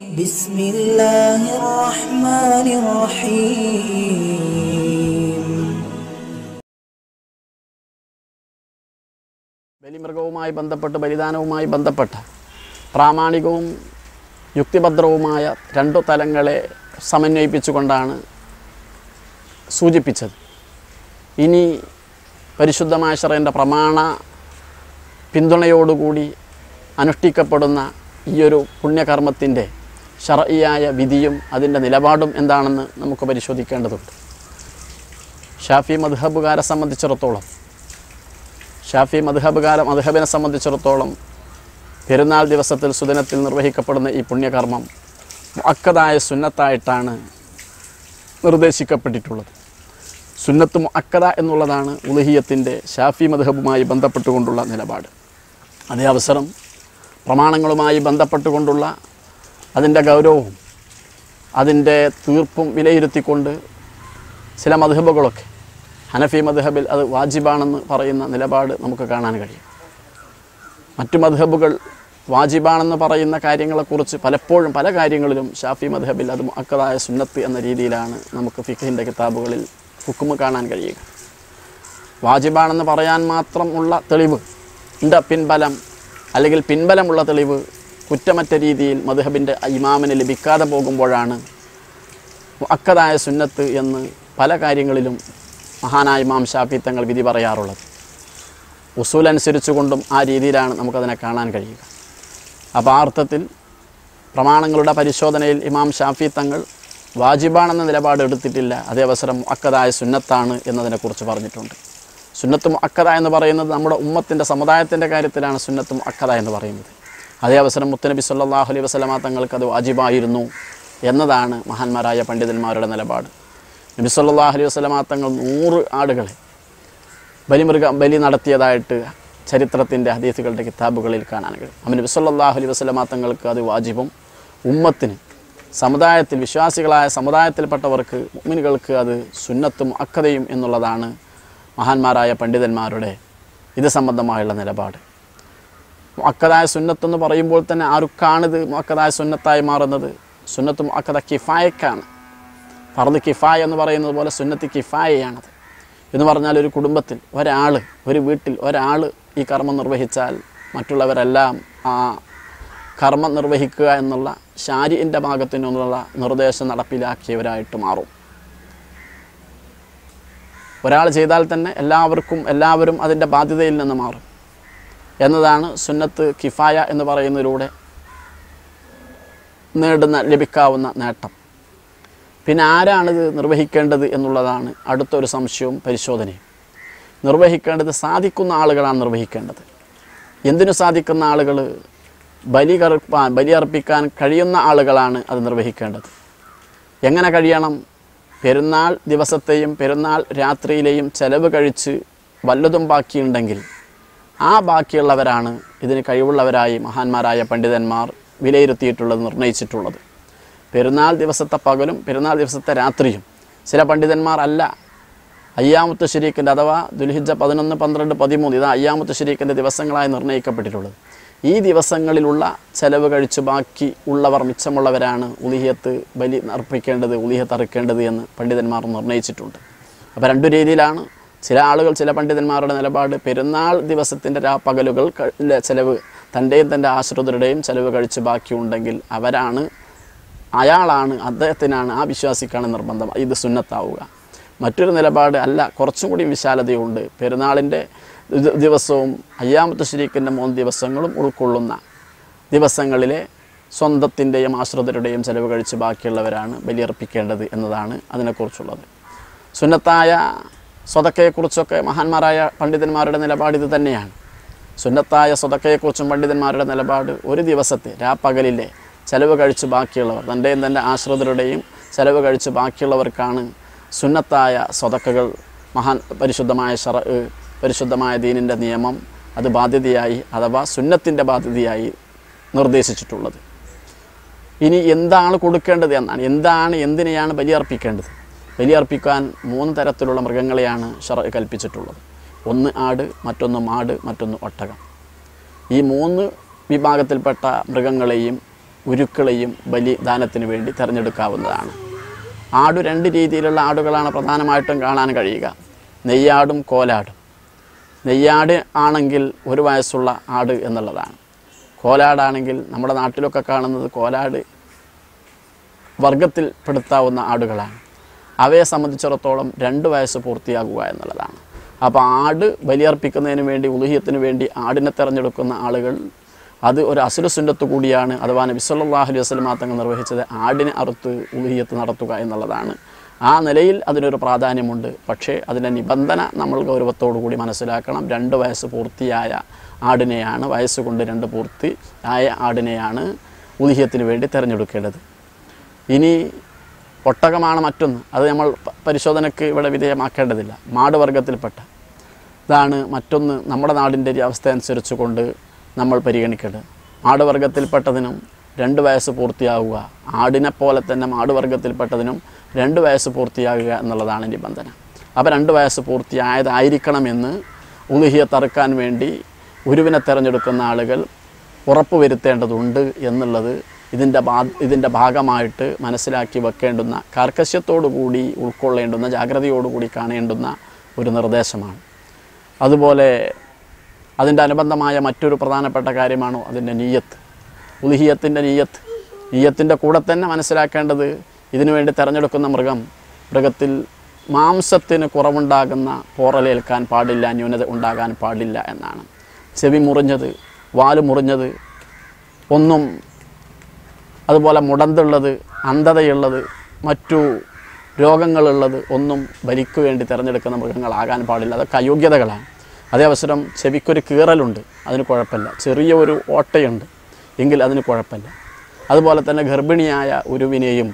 بسم الله الرحمن الرحيم ബലിമൃഗവുമായി ബന്ധപ്പെട്ട് ബലിദാനവുമായി ബന്ധപ്പെട്ട പ്രാമാണികവും യുക്തിഭദ്രവുമായ രണ്ടു തലങ്ങളെ സമന്വയിപ്പിച്ചുകൊണ്ടാണ് സൂചിപ്പിച്ചത് ഇനി പരിശുദ്ധമായ ഷറേൻ്റെ പ്രമാണ പിന്തുണയോടുകൂടി അനുഷ്ഠിക്കപ്പെടുന്ന ഈയൊരു പുണ്യകർമ്മത്തിൻ്റെ ഷറയിയായ വിധിയും അതിൻ്റെ നിലപാടും എന്താണെന്ന് നമുക്ക് പരിശോധിക്കേണ്ടതുണ്ട് ഷാഫി മദ്ഹബുകാരെ സംബന്ധിച്ചിടത്തോളം ഷാഫി മദ്ഹബുകാര മദ്ഹബിനെ സംബന്ധിച്ചിടത്തോളം പെരുന്നാൾ ദിവസത്തിൽ സുദിനത്തിൽ നിർവഹിക്കപ്പെടുന്ന ഈ പുണ്യകർമ്മം മുഅക്കദായ സുന്നത്തായിട്ടാണ് നിർദ്ദേശിക്കപ്പെട്ടിട്ടുള്ളത് സുന്നത്ത് മുഅക്കദ എന്നുള്ളതാണ് ഉലഹിയത്തിൻ്റെ ഷാഫി മദ്ഹബുമായി ബന്ധപ്പെട്ടുകൊണ്ടുള്ള നിലപാട് അതേ അവസരം പ്രമാണങ്ങളുമായി ബന്ധപ്പെട്ടുകൊണ്ടുള്ള അതിൻ്റെ ഗൗരവവും അതിൻ്റെ തീർപ്പും വിലയിരുത്തിക്കൊണ്ട് ചില മദ്ഹബുകളൊക്കെ ഹനഫി മദ്ഹബിൽ അത് വാജിബാണെന്ന് പറയുന്ന നിലപാട് നമുക്ക് കാണാൻ കഴിയും മറ്റു മദ്ഹബുകൾ വാജിബാണെന്ന് പറയുന്ന കാര്യങ്ങളെക്കുറിച്ച് പലപ്പോഴും പല കാര്യങ്ങളിലും ഷാഫി മദ്ഹബിൽ അത് അക്കതായ സുന്നത്ത് എന്ന രീതിയിലാണ് നമുക്ക് ഫിഖിൻ്റെ കിതാബുകളിൽ ഹുക്കുമ് കാണാൻ കഴിയുക വാജിബാണെന്ന് പറയാൻ മാത്രം ഉള്ള തെളിവ് ൻ്റെ പിൻബലം അല്ലെങ്കിൽ പിൻബലമുള്ള തെളിവ് കുറ്റമറ്റ രീതിയിൽ മദ്ഹബിൻ്റെ ഇമാമിന് ലഭിക്കാതെ പോകുമ്പോഴാണ് അക്കതായ സുന്നത്ത് എന്ന് പല കാര്യങ്ങളിലും മഹാനായ ഇമാം ഷാഫി തങ്ങൾ വിധി പറയാറുള്ളത് ഉസൂൽ അനുസരിച്ചുകൊണ്ടും ആ രീതിയിലാണ് നമുക്കതിനെ കാണാൻ കഴിയുക അപ്പോൾ ആ അർത്ഥത്തിൽ പ്രമാണങ്ങളുടെ പരിശോധനയിൽ ഇമാം ഷാഫി തങ്ങൾ വാജിബാണെന്ന നിലപാട് എടുത്തിട്ടില്ല അതേ അവസരം അക്കതായ സുന്നത്താണ് എന്നതിനെക്കുറിച്ച് പറഞ്ഞിട്ടുണ്ട് സുന്നത്തും അക്കത എന്ന് പറയുന്നത് നമ്മുടെ ഉമ്മത്തിൻ്റെ സമുദായത്തിൻ്റെ കാര്യത്തിലാണ് സുന്നത്തും അക്കത എന്ന് പറയുന്നത് അതേ അവസരം മുത്തനബി സല്ലാഹു അലൈഹി വസ്ലമ തങ്ങൾക്ക് അത് വാജിബായിരുന്നു എന്നതാണ് മഹാന്മാരായ പണ്ഡിതന്മാരുടെ നിലപാട് നബി സല്ലാഹു അലൈഹി വസ്ലമ തങ്ങൾ നൂറ് ആടുകളെ ബലിമൃഗ ബലി നടത്തിയതായിട്ട് ചരിത്രത്തിൻ്റെ ഹദീസുകളുടെ കിതാബുകളിൽ കാണാൻ കഴിയും അവൻ നബി സല്ലാഹു അലൈഹി വസ്ലമ തങ്ങൾക്ക് അത് വാജിബും ഉമ്മത്തിന് സമുദായത്തിൽ വിശ്വാസികളായ സമുദായത്തിൽപ്പെട്ടവർക്ക് മുഅ്മിനുകൾക്ക് അത് സുന്നത്തും അക്കതയും എന്നുള്ളതാണ് മഹാന്മാരായ പണ്ഡിതന്മാരുടെ ഇത് സംബന്ധമായുള്ള നിലപാട് മുഅക്കദായ സുന്നത്തെന്ന് പറയുമ്പോൾ തന്നെ ആർക്കാണിത് മുഅക്കദായ സുന്നത്തായി മാറുന്നത് സുന്നത്ത് മുഅക്കദ കിഫായക്കാണ് ഫർദ് കിഫായ എന്ന് പറയുന്നത് പോലെ സുന്നത്ത് കിഫായയാണത് എന്ന് പറഞ്ഞാൽ ഒരു കുടുംബത്തിൽ ഒരാൾ ഒരു വീട്ടിൽ ഒരാൾ ഈ കർമ്മം നിർവഹിച്ചാൽ മറ്റുള്ളവരെല്ലാം ആ കർമ്മം നിർവഹിക്കുക എന്നുള്ള ശാരിൻ്റെ ഭാഗത്തു നിന്നുള്ള നിർദ്ദേശം നടപ്പിലാക്കിയവരായിട്ട് മാറും ഒരാൾ ചെയ്താൽ തന്നെ എല്ലാവർക്കും എല്ലാവരും അതിൻ്റെ ബാധ്യതയിൽ നിന്ന് മാറും എന്നതാണ് സുന്നത്ത് കിഫായ എന്ന് പറയുന്നതിലൂടെ നേടുന്ന ലഭിക്കാവുന്ന നേട്ടം പിന്നെ ആരാണിത് നിർവഹിക്കേണ്ടത് എന്നുള്ളതാണ് അടുത്തൊരു സംശയവും പരിശോധനയും നിർവഹിക്കേണ്ടത് സാധിക്കുന്ന ആളുകളാണ് നിർവഹിക്കേണ്ടത് എന്തിനു സാധിക്കുന്ന ആളുകൾ ബലി കറുപ്പാൻ ബലി അർപ്പിക്കാൻ കഴിയുന്ന ആളുകളാണ് അത് നിർവഹിക്കേണ്ടത് എങ്ങനെ കഴിയണം പെരുന്നാൾ ദിവസത്തെയും പെരുന്നാൾ രാത്രിയിലെയും ചെലവ് കഴിച്ച് വല്ലതും ബാക്കിയുണ്ടെങ്കിൽ ആ ബാക്കിയുള്ളവരാണ് ഇതിന് കഴിവുള്ളവരായി മഹാന്മാരായ പണ്ഡിതന്മാർ വിലയിരുത്തിയിട്ടുള്ളത് നിർണയിച്ചിട്ടുള്ളത് പെരുന്നാൾ ദിവസത്തെ പകലും പെരുന്നാൾ ദിവസത്തെ രാത്രിയും ചില പണ്ഡിതന്മാർ അല്ല അയ്യാമത്ത് ശരീക്കിൻ്റെ അഥവാ ദുൽഹിജ പതിനൊന്ന് പന്ത്രണ്ട് പതിമൂന്ന് ഇത് അയ്യാമത്ത് ശരീക്കിൻ്റെ ദിവസങ്ങളായി നിർണ്ണയിക്കപ്പെട്ടിട്ടുള്ളത് ഈ ദിവസങ്ങളിലുള്ള ചെലവ് കഴിച്ച് ബാക്കി ഉള്ളവർ മിച്ചമുള്ളവരാണ് ഉലിഹത്ത് ബലി അർപ്പിക്കേണ്ടത് ഉലിഹത്ത് അറുക്കേണ്ടത് എന്ന് പണ്ഡിതന്മാർ നിർണ്ണയിച്ചിട്ടുണ്ട് അപ്പോൾ രണ്ടു രീതിയിലാണ് ചില ആളുകൾ ചില പണ്ഡിതന്മാരുടെ നിലപാട് പെരുന്നാൾ ദിവസത്തിൻ്റെ രാ പകലുകൾ ക- ലെ ചെലവ് തൻ്റെയും തൻ്റെ ആശ്രിതരുടെയും ചെലവ് കഴിച്ച് ബാക്കിയുണ്ടെങ്കിൽ അവരാണ് അയാളാണ് അദ്ദേഹത്തിനാണ് ആ വിശ്വാസിക്കാണ് നിർബന്ധം ഇത് സുന്നത്താവുക മറ്റൊരു നിലപാട് അല്ല കുറച്ചും കൂടി വിശാലതയുണ്ട് പെരുന്നാളിൻ്റെ ദി- ദിവസവും അയ്യാമത്തെ ശരീക്കിൻ്റെ മൂന്ന് ദിവസങ്ങളും ഉൾക്കൊള്ളുന്ന ദിവസങ്ങളിലെ സ്വന്തത്തിൻ്റെയും ആശ്രിതരുടെയും ചെലവ് കഴിച്ച് ബാക്കിയുള്ളവരാണ് ബലിയർപ്പിക്കേണ്ടത് എന്നതാണ് അതിനെക്കുറിച്ചുള്ളത് സുന്നത്തായ സ്വതക്കയെക്കുറിച്ചൊക്കെ മഹാന്മാരായ പണ്ഡിതന്മാരുടെ നിലപാട് ഇത് തന്നെയാണ് സുന്നത്തായ സ്വതക്കയെക്കുറിച്ചും പണ്ഡിതന്മാരുടെ നിലപാട് ഒരു ദിവസത്തെ രാപ്പകലിലെ ചെലവ് കഴിച്ച് ബാക്കിയുള്ളവർ തൻ്റെയും തൻ്റെ ആശ്രിതരുടെയും ചെലവ് കഴിച്ച് ബാക്കിയുള്ളവർക്കാണ് സുന്നത്തായ സ്വതക്കകൾ മഹാൻ പരിശുദ്ധമായ ഷറ പരിശുദ്ധമായ ദീനിൻ്റെ നിയമം അത് ബാധ്യതയായി അഥവാ സുന്നത്തിൻ്റെ ബാധ്യതയായി നിർദ്ദേശിച്ചിട്ടുള്ളത് ഇനി എന്താണ് കൊടുക്കേണ്ടത് എന്നാണ് എന്താണ് എന്തിനെയാണ് ബലിയർപ്പിക്കേണ്ടത് ബലിയർപ്പിക്കാൻ മൂന്ന് തരത്തിലുള്ള മൃഗങ്ങളെയാണ് ഷറ കൽപ്പിച്ചിട്ടുള്ളത് ഒന്ന് ആട് മറ്റൊന്ന് മാട് മറ്റൊന്ന് ഒട്ടകം ഈ മൂന്ന് വിഭാഗത്തിൽപ്പെട്ട മൃഗങ്ങളെയും ഉരുക്കളെയും ബലിദാനത്തിന് വേണ്ടി തിരഞ്ഞെടുക്കാവുന്നതാണ് ആട് രണ്ട് രീതിയിലുള്ള ആടുകളാണ് പ്രധാനമായിട്ടും കാണാൻ കഴിയുക നെയ്യാടും കോലാടും നെയ്യാട് ആണെങ്കിൽ ഒരു വയസ്സുള്ള ആട് എന്നുള്ളതാണ് കോലാടാണെങ്കിൽ നമ്മുടെ നാട്ടിലൊക്കെ കാണുന്നത് കോലാട് വർഗത്തിൽപ്പെടുത്താവുന്ന ആടുകളാണ് അവയെ സംബന്ധിച്ചിടത്തോളം രണ്ട് വയസ്സ് പൂർത്തിയാകുക എന്നുള്ളതാണ് അപ്പോൾ ആട് ബലിയർപ്പിക്കുന്നതിന് വേണ്ടി ഉലുഹിയത്തിന് വേണ്ടി ആടിനെ തിരഞ്ഞെടുക്കുന്ന ആളുകൾ അത് ഒരു അസുര സുന്നത്ത് കൂടിയാണ് അഥവാ നബി സല്ലല്ലാഹു അലൈഹി വസല്ലം തങ്ങൾ നിർവഹിച്ചത് ആടിനെ അറുത്ത് ഉലുഹിയത്ത് നടത്തുക എന്നുള്ളതാണ് ആ നിലയിൽ അതിനൊരു പ്രാധാന്യമുണ്ട് പക്ഷേ അതിൻ്റെ നിബന്ധന നമ്മൾ ഗൗരവത്തോടു കൂടി മനസ്സിലാക്കണം രണ്ട് വയസ്സ് പൂർത്തിയായ ആടിനെയാണ് വയസ്സ് കൊണ്ട് രണ്ട് പൂർത്തിയായ ആടിനെയാണ് ഉലുഹിയത്തിന് വേണ്ടി തിരഞ്ഞെടുക്കേണ്ടത് ഇനി ഒട്ടകമാണ് മറ്റൊന്ന് അത് നമ്മൾ പ- പരിശോധനയ്ക്ക് ഇവിടെ വിധേയമാക്കേണ്ടതില്ല മാട് വർഗത്തിൽപ്പെട്ട ഇതാണ് മറ്റൊന്ന് നമ്മുടെ നാടിൻ്റെ ഒരു അവസ്ഥ അനുസരിച്ച് കൊണ്ട് നമ്മൾ പരിഗണിക്കേണ്ടത് മാട് വർഗത്തിൽപ്പെട്ടതിനും രണ്ട് വയസ്സ് പൂർത്തിയാവുക ആടിനെ പോലെ തന്നെ മാട് വർഗത്തിൽപ്പെട്ടതിനും രണ്ട് വയസ്സ് പൂർത്തിയാകുക എന്നുള്ളതാണ് നിബന്ധന അപ്പോൾ രണ്ട് വയസ്സ് പൂർത്തിയായതായിരിക്കണമെന്ന് ഉലുഹിയെ തറുക്കാൻ വേണ്ടി ഉരുവിനെ തിരഞ്ഞെടുക്കുന്ന ആളുകൾ ഉറപ്പുവരുത്തേണ്ടതുണ്ട് എന്നുള്ളത് ഇതിൻ്റെ ഭാ ഇതിൻ്റെ ഭാഗമായിട്ട് മനസ്സിലാക്കി വെക്കേണ്ടുന്ന കാർക്കശ്യത്തോടുകൂടി ഉൾക്കൊള്ളേണ്ടുന്ന ജാഗ്രതയോടുകൂടി കാണേണ്ടുന്ന ഒരു നിർദ്ദേശമാണ് അതുപോലെ അതിൻ്റെ അനുബന്ധമായ മറ്റൊരു പ്രധാനപ്പെട്ട കാര്യമാണ് അതിൻ്റെ നീയത്ത് ഉലുഹിയത്തിൻ്റെ നീയത്ത് നീയത്തിൻ്റെ കൂടെ തന്നെ മനസ്സിലാക്കേണ്ടത് ഇതിനു വേണ്ടി തിരഞ്ഞെടുക്കുന്ന മൃഗം മൃഗത്തിൽ മാംസത്തിന് കുറവുണ്ടാകുന്ന പോറലേൽക്കാൻ പാടില്ല ന്യൂനത ഉണ്ടാകാൻ പാടില്ല എന്നാണ് ചെവി മുറിഞ്ഞത് വാല് മുറിഞ്ഞത് ഒന്നും അതുപോലെ മുടന്തുള്ളത് അന്ധതയുള്ളത് മറ്റു രോഗങ്ങളുള്ളത് ഒന്നും ബലിക്ക് വേണ്ടി തിരഞ്ഞെടുക്കുന്ന മൃഗങ്ങളാകാൻ പാടില്ല അതൊക്കെ അയോഗ്യതകളാണ് അതേ അവസരം ചെവിക്കൊരു കീറലുണ്ട് അതിന് കുഴപ്പമില്ല ചെറിയ ഒരു ഓട്ടയുണ്ട് എങ്കിൽ അതിന് കുഴപ്പമില്ല അതുപോലെ തന്നെ ഗർഭിണിയായ ഒരുവിനെയും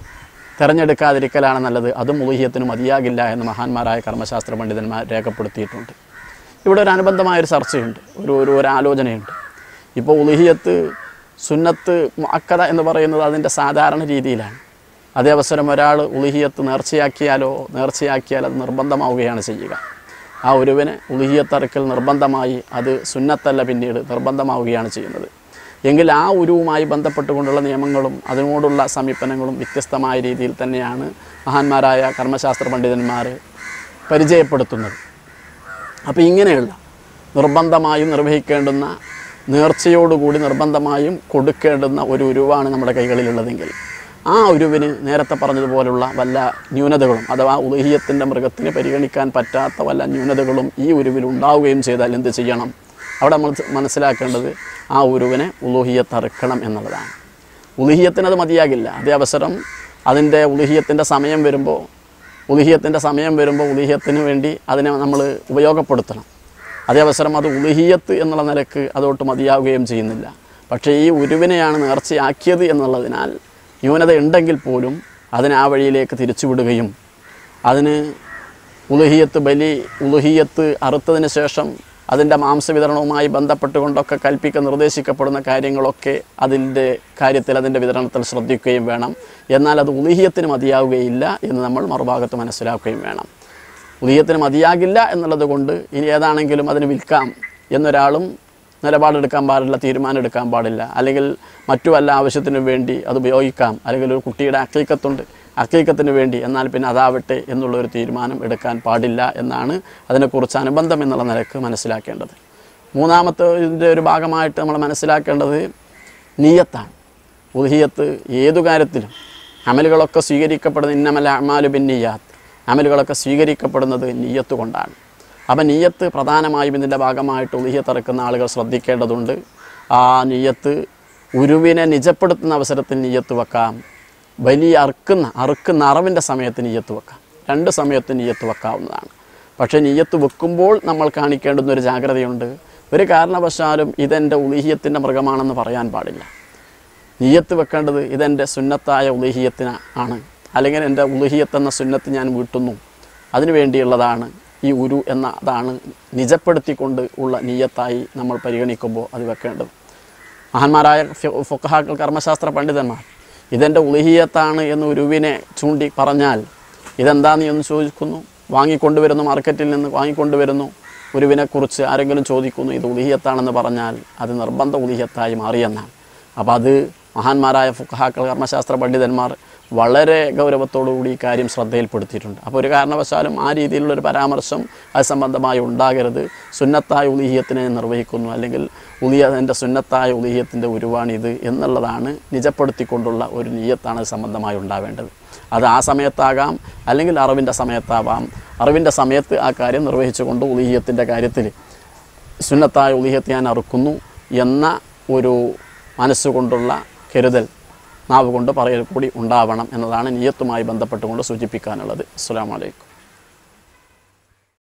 തിരഞ്ഞെടുക്കാതിരിക്കലാണ് നല്ലത് അതും ഉലുഹിയത്തിന് മതിയാകില്ല എന്ന് മഹാന്മാരായ കർമ്മശാസ്ത്ര പണ്ഡിതന്മാർ രേഖപ്പെടുത്തിയിട്ടുണ്ട് ഇവിടെ ഒരു അനുബന്ധമായൊരു ചർച്ചയുണ്ട് ഒരു ഒരു ഒരു ആലോചനയുണ്ട് ഇപ്പോൾ ഉലുഹിയത്ത് സുന്നത്ത് അക്കത എന്ന് പറയുന്നത് അതിൻ്റെ സാധാരണ രീതിയിലാണ് അതേ അവസരം ഒരാൾ ഉലുഹിയത്ത് നേർച്ചയാക്കിയാലോ നേർച്ചയാക്കിയാൽ അത് നിർബന്ധമാവുകയാണ് ചെയ്യുക ആ ഒരുവിനെ ഉലുഹിയത്തറക്കൽ നിർബന്ധമായി അത് സുന്നത്തല്ല പിന്നീട് നിർബന്ധമാവുകയാണ് ചെയ്യുന്നത് എങ്കിൽ ആ ഉരുവുമായി ബന്ധപ്പെട്ടുകൊണ്ടുള്ള നിയമങ്ങളും അതിനോടുള്ള സമീപനങ്ങളും വ്യത്യസ്തമായ രീതിയിൽ തന്നെയാണ് മഹാന്മാരായ കർമ്മശാസ്ത്ര പണ്ഡിതന്മാർ പരിചയപ്പെടുത്തുന്നത് അപ്പോൾ ഇങ്ങനെയുള്ള നിർബന്ധമായും നിർവഹിക്കേണ്ടുന്ന നേർച്ചയോടുകൂടി നിർബന്ധമായും കൊടുക്കേണ്ടുന്ന ഒരു ഉരുവാണ് നമ്മുടെ കൈകളിലുള്ളതെങ്കിൽ ആ ഉരുവിന് നേരത്തെ പറഞ്ഞതുപോലുള്ള വല്ല ന്യൂനതകളും അഥവാ ഉലഹിയത്തിൻ്റെ മൃഗത്തിന് പരിഗണിക്കാൻ പറ്റാത്ത വല്ല ന്യൂനതകളും ഈ ഉരുവിൽ ഉണ്ടാവുകയും ചെയ്താൽ എന്ത് ചെയ്യണം അവിടെ നമ്മൾ മനസ്സിലാക്കേണ്ടത് ആ ഉരുവിനെ ഉലുഹിയത്ത് അറുക്കണം എന്നുള്ളതാണ് ഉലുഹിയത്തിന് അത് മതിയാകില്ല അതേ അവസരം അതിൻ്റെ ഉലുഹിയത്തിൻ്റെ സമയം വരുമ്പോൾ ഉലുഹിയത്തിൻ്റെ സമയം വരുമ്പോൾ ഉലുഹിയത്തിന് വേണ്ടി അതിനെ നമ്മൾ ഉപയോഗപ്പെടുത്തണം അതേ അവസരം അത് ഉലുഹിയത്ത് എന്നുള്ള നിലക്ക് അതോട്ട് മതിയാവുകയും ചെയ്യുന്നില്ല പക്ഷേ ഈ ഉരുവിനെയാണ് നേർച്ചയാക്കിയത് എന്നുള്ളതിനാൽ ന്യൂനത ഉണ്ടെങ്കിൽ പോലും അതിനെ ആ വഴിയിലേക്ക് തിരിച്ചുവിടുകയും അതിന് ഉലുഹിയത്ത് ബലി ഉലുഹിയത്ത് അറുത്തതിന് ശേഷം അതിൻ്റെ മാംസവിതരണവുമായി ബന്ധപ്പെട്ടുകൊണ്ടൊക്കെ കൽപ്പിക്ക നിർദ്ദേശിക്കപ്പെടുന്ന കാര്യങ്ങളൊക്കെ അതിൻ്റെ കാര്യത്തിൽ അതിൻ്റെ വിതരണത്തിൽ ശ്രദ്ധിക്കുകയും വേണം എന്നാൽ അത് ഉലുഹിയത്തിന് മതിയാവുകയില്ല എന്ന് നമ്മൾ മറുഭാഗത്ത് മനസ്സിലാക്കുകയും വേണം ഉദയത്തിന് മതിയാകില്ല എന്നുള്ളത് കൊണ്ട് ഇനി ഏതാണെങ്കിലും അതിന് വിൽക്കാം എന്നൊരാളും നിലപാടെടുക്കാൻ പാടില്ല തീരുമാനം എടുക്കാൻ പാടില്ല അല്ലെങ്കിൽ മറ്റു വല്ല ആവശ്യത്തിനു വേണ്ടി അത് ഉപയോഗിക്കാം അല്ലെങ്കിൽ ഒരു കുട്ടിയുടെ അക്കീക്കത്തുണ്ട് അക്കീക്കത്തിന് വേണ്ടി എന്നാൽ പിന്നെ അതാവട്ടെ എന്നുള്ളൊരു തീരുമാനം എടുക്കാൻ പാടില്ല എന്നാണ് അതിനെക്കുറിച്ച് അനുബന്ധം എന്നുള്ള നിലക്ക് മനസ്സിലാക്കേണ്ടത് മൂന്നാമത്തെ ഇതിൻ്റെ ഒരു ഭാഗമായിട്ട് നമ്മൾ മനസ്സിലാക്കേണ്ടത് നീയത്താണ് ഉദഹിയത്ത് ഏതു കാര്യത്തിലും അമലുകളൊക്കെ സ്വീകരിക്കപ്പെടുന്ന ഇന്നമല അമാലു ബിൻ നീയാത്ത് അമലുകളൊക്കെ സ്വീകരിക്കപ്പെടുന്നത് നീയത്ത് കൊണ്ടാണ് അപ്പം നീയത്ത് പ്രധാനമായും ഇതിൻ്റെ ഭാഗമായിട്ട് ഉലിഹ്യത്ത് ഇറക്കുന്ന ആളുകൾ ശ്രദ്ധിക്കേണ്ടതുണ്ട് ആ നീയത്ത് ഉരുവിനെ നിജപ്പെടുത്തുന്ന അവസരത്തിൽ നീയത്ത് വെക്കാം വലിയ അറുക്കുന്ന അറുക്കുന്ന അറവിൻ്റെ സമയത്ത് നീയത്ത് വെക്കാം രണ്ട് സമയത്ത് നീയത്ത് വെക്കാവുന്നതാണ് പക്ഷേ നീയത്ത് വെക്കുമ്പോൾ നമ്മൾ കാണിക്കേണ്ടുന്ന ഒരു ജാഗ്രതയുണ്ട് ഒരു കാരണവശാലും ഇതെൻ്റെ ഉലിഹ്യത്തിൻ്റെ മൃഗമാണെന്ന് പറയാൻ പാടില്ല നീയത്ത് വെക്കേണ്ടത് ഇതെൻ്റെ സുന്നത്തായ ഉലുഹിയത്തിന് ആണ് അല്ലെങ്കിൽ എൻ്റെ ഉലുഹിയത്ത് എന്ന സുന്നത്ത് ഞാൻ വീട്ടുന്നു അതിനു വേണ്ടിയുള്ളതാണ് ഈ ഉരു എന്ന അതാണ് നിജപ്പെടുത്തിക്കൊണ്ട് ഉള്ള നീയത്തായി നമ്മൾ പരിഗണിക്കുമ്പോൾ അത് വെക്കേണ്ടത് മഹാന്മാരായ ഫി- ഫുഖഹാക്കൾ കർമ്മശാസ്ത്ര പണ്ഡിതന്മാർ ഇതെൻ്റെ ഉലുഹിയത്താണ് എന്ന് ഉരുവിനെ ചൂണ്ടി പറഞ്ഞാൽ ഇതെന്താന്ന് എന്ന് ചോദിക്കുന്നു വാങ്ങിക്കൊണ്ടുവരുന്നു മാർക്കറ്റിൽ നിന്ന് വാങ്ങിക്കൊണ്ടുവരുന്നു ഉരുവിനെക്കുറിച്ച് ആരെങ്കിലും ചോദിക്കുന്നു ഇത് ഉലിഹിയത്താണെന്ന് പറഞ്ഞാൽ അത് നിർബന്ധ ഉലിഹിയത്തായി മാറിയെന്നാണ് അപ്പോൾ അത് മഹാന്മാരായ ഫുഖഹാക്കൾ കർമ്മശാസ്ത്ര പണ്ഡിതന്മാർ വളരെ ഗൗരവത്തോടുകൂടി ഈ കാര്യം ശ്രദ്ധയിൽപ്പെടുത്തിയിട്ടുണ്ട് അപ്പോൾ ഒരു കാരണവശാലും ആ രീതിയിലുള്ളൊരു പരാമർശം അത് സംബന്ധമായി ഉണ്ടാകരുത് സുന്നത്തായ ഉലീഹിയത്തിനെ നിർവഹിക്കുന്നു അല്ലെങ്കിൽ ഉലിയതിൻ്റെ സുന്നത്തായ ഉലീഹിയത്തിൻ്റെ ഉരുവാണിത് എന്നുള്ളതാണ് നിജപ്പെടുത്തിക്കൊണ്ടുള്ള ഒരു നീയത്താണ് അത് സംബന്ധമായി ഉണ്ടാവേണ്ടത് അത് ആ സമയത്താകാം അല്ലെങ്കിൽ അറിവിൻ്റെ സമയത്താവാം അറിവിൻ്റെ സമയത്ത് ആ കാര്യം നിർവഹിച്ചുകൊണ്ട് ഉലീഹിയത്തിൻ്റെ കാര്യത്തിൽ സുന്നത്തായ ഉലിഹത്ത് ഞാൻ അറുക്കുന്നു എന്ന ഒരു മനസ്സുകൊണ്ടുള്ള കരുതൽ നാവ് കൊണ്ട് പറയൽ കൂടി ഉണ്ടാവണം എന്നതാണ് നിയത്തുമായി ബന്ധപ്പെട്ടുകൊണ്ട് സൂചിപ്പിക്കാനുള്ളത് അസ്സാം വലൈക്കും